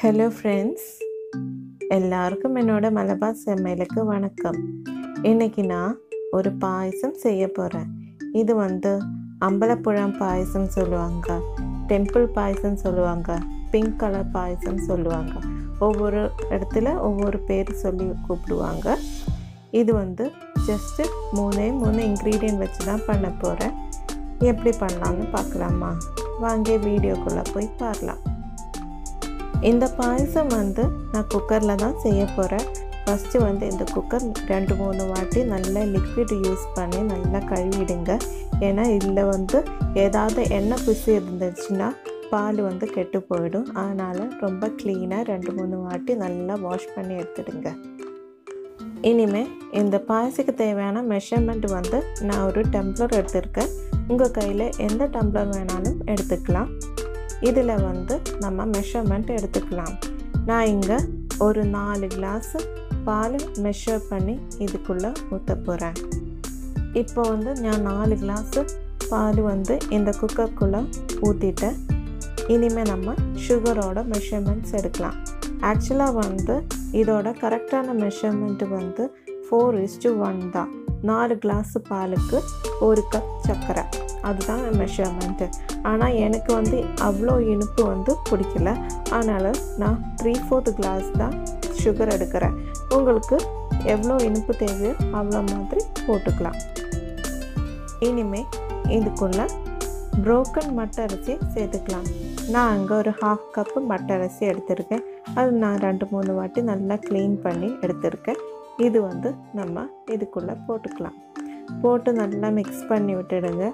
hello friends எல்லாருக்கும் என்னோட மலபார் சமையலுக்கு வணக்கம் இன்னைக்கு நான் ஒரு பாயசம் செய்ய போகிறேன் இது வந்து அம்பலப்புழம் பாயசம் சொல்லுவாங்க டெம்பிள் பாயசம் சொல்லுவாங்க பிங்க் கலர் பாயசம் சொல்லுவாங்க ஒவ்வொரு இடத்துல ஒவ்வொரு பேர் சொல்லி கூப்பிடுவாங்க இது வந்து ஜஸ்ட்டு மூணே மூணு இன்க்ரீடியன்ட் வச்சு தான் பண்ண போகிறேன் எப்படி பண்ணலாம்னு பார்க்கலாமா வாங்க வீடியோக்குள்ளே போய் பார்க்கலாம் இந்த பாயசம் வந்து நான் குக்கரில் தான் செய்ய போகிறேன் ஃபஸ்ட்டு வந்து இந்த குக்கர் ரெண்டு மூணு வாட்டி நல்லா லிக்விட் யூஸ் பண்ணி நல்லா கழுவிடுங்க ஏன்னா இதில் வந்து ஏதாவது எண்ணெய் பிசு இருந்துச்சுன்னா பால் வந்து கெட்டு போயிடும் அதனால் ரொம்ப க்ளீனாக ரெண்டு மூணு வாட்டி நல்லா வாஷ் பண்ணி எடுத்துடுங்க இனிமேல் இந்த பாயசத்துக்கு தேவையான மெஷர்மெண்ட் வந்து நான் ஒரு டம்ளர் எடுத்திருக்கேன் உங்கள் கையில் எந்த டம்ளர் வேணாலும் எடுத்துக்கலாம் இதில் வந்து நம்ம மெஷர்மெண்ட் எடுத்துக்கலாம் நான் இங்கே ஒரு நாலு கிளாஸு பால் மெஷர் பண்ணி இதுக்குள்ளே ஊற்ற போகிறேன் இப்போ வந்து நான் நாலு கிளாஸு பால் வந்து இந்த குக்கருக்குள்ளே ஊற்றிட்டேன் இனிமேல் நம்ம சுகரோட மெஷர்மெண்ட்ஸ் எடுக்கலாம் ஆக்சுவலாக வந்து இதோட கரெக்டான மெஷர்மெண்ட்டு வந்து ஃபோர் இஸ்டு ஒன் தான் நாலு கிளாஸு பாலுக்கு ஒரு கப் சர்க்கரை அதுதான் மெஷர்மெண்ட்டு ஆனால் எனக்கு வந்து அவ்வளோ இனிப்பு வந்து பிடிக்கல அதனால் நான் த்ரீ ஃபோர்த் கிளாஸ் தான் சுகர் எடுக்கிறேன் உங்களுக்கு எவ்வளோ இனிப்பு தேவையோ அவ்வளோ மாதிரி போட்டுக்கலாம் இனிமேல் இதுக்குள்ளே புரோக்கன் மட்டை அரிசி சேர்த்துக்கலாம் நான் அங்கே ஒரு ஹாஃப் கப்பு மட்டை அரிசி எடுத்திருக்கேன் அது நான் ரெண்டு மூணு வாட்டி நல்லா க்ளீன் பண்ணி எடுத்திருக்கேன் இது வந்து நம்ம இதுக்குள்ளே போட்டுக்கலாம் போட்டு நல்லா மிக்ஸ் பண்ணி விட்டுடுங்க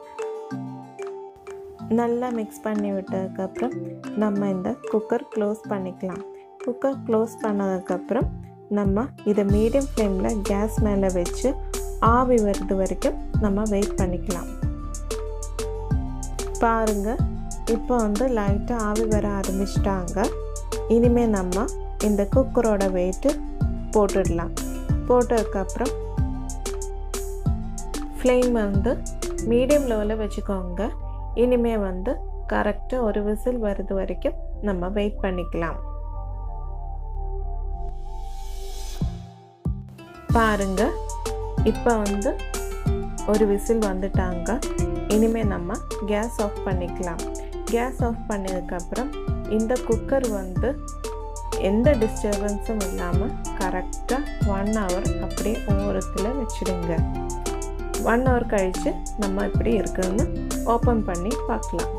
நல்லா மிக்ஸ் பண்ணி விட்டதுக்கப்புறம் நம்ம இந்த குக்கர் க்ளோஸ் பண்ணிக்கலாம் குக்கர் க்ளோஸ் பண்ணதுக்கப்புறம் நம்ம இதை மீடியம் ஃப்ளேமில் கேஸ் மேலே வச்சு ஆவி வருது வரைக்கும் நம்ம வெயிட் பண்ணிக்கலாம் பாருங்கள் இப்போ வந்து லைட்டாக ஆவி வர ஆரம்பிச்சிட்டாங்க இனிமேல் நம்ம இந்த குக்கரோட வெயிட்டு போட்டுடலாம் போட்டதுக்கப்புறம் ஃப்ளேம் வந்து மீடியம் லெவலில் வச்சுக்கோங்க இனிமே வந்து கரெக்டாக ஒரு விசில் வருது வரைக்கும் நம்ம வெயிட் பண்ணிக்கலாம் பாருங்க இப்போ வந்து ஒரு விசில் வந்துட்டாங்க இனிமேல் நம்ம கேஸ் ஆஃப் பண்ணிக்கலாம் கேஸ் ஆஃப் பண்ணதுக்கப்புறம் இந்த குக்கர் வந்து எந்த டிஸ்டர்பன்ஸும் இல்லாமல் கரெக்டாக ஒன் ஹவர் அப்படியே ஓரத்தில் வச்சுடுங்க ஒன் ஹவர் கழித்து நம்ம இப்படி இருக்குதுன்னு ஓப்பன் பண்ணி பார்க்கலாம்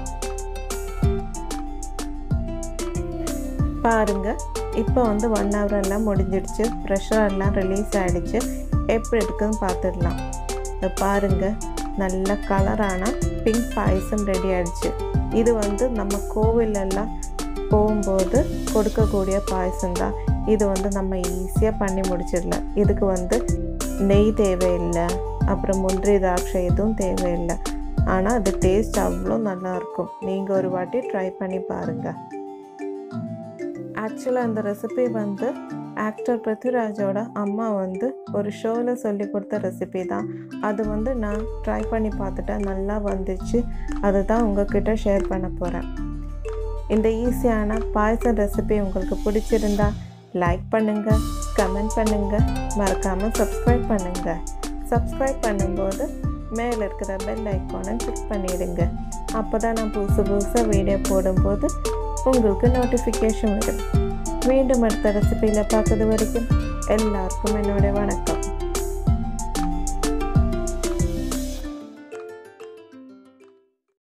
பாருங்க இப்போ வந்து ஒன் ஹவர் எல்லாம் முடிஞ்சிடுச்சு ப்ரெஷர் எல்லாம் ரிலீஸ் ஆகிடுச்சு எப்படி இருக்குதுன்னு பார்த்துடலாம் இதை பாருங்க நல்ல கலரான பிங்க் பாயசம் ரெடி ஆகிடுச்சு இது வந்து நம்ம கோவிலெல்லாம் போகும்போது கொடுக்கக்கூடிய பாயசம் தான் இது வந்து நம்ம ஈஸியாக பண்ணி முடிச்சிடலாம் இதுக்கு வந்து நெய் தேவையில்லை அப்புறம் முந்திரி திராட்சை எதுவும் தேவையில்லை ஆனால் அது டேஸ்ட் அவ்வளோ நல்லாயிருக்கும் நீங்கள் ஒரு வாட்டி ட்ரை பண்ணி பாருங்கள் ஆக்சுவலாக அந்த ரெசிபி வந்து ஆக்டர் பிருத்விராஜோட அம்மா வந்து ஒரு ஷோவில் சொல்லி கொடுத்த ரெசிபி தான் அது வந்து நான் ட்ரை பண்ணி பார்த்துட்டேன் நல்லா வந்துச்சு அதுதான் உங்ககிட்ட ஷேர் பண்ண போகிறேன் இந்த ஈஸியான பாயசம் ரெசிபி உங்களுக்கு பிடிச்சிருந்தா லைக் பண்ணுங்கள் கமெண்ட் பண்ணுங்கள் மறக்காமல் சப்ஸ்கிரைப் பண்ணுங்கள் சப்ஸ்கிரைப் பண்ணும்போது மேலே இருக்கிற பெல் ஐக்கானை கிளிக் பண்ணிவிடுங்க அப்போ தான் நான் புதுசு புதுசாக வீடியோ போடும்போது உங்களுக்கு நோட்டிஃபிகேஷன் வரும் மீண்டும் அடுத்த ரெசிபியில் பார்க்கறது வரைக்கும் எல்லாருக்கும் என்னோட வணக்கம்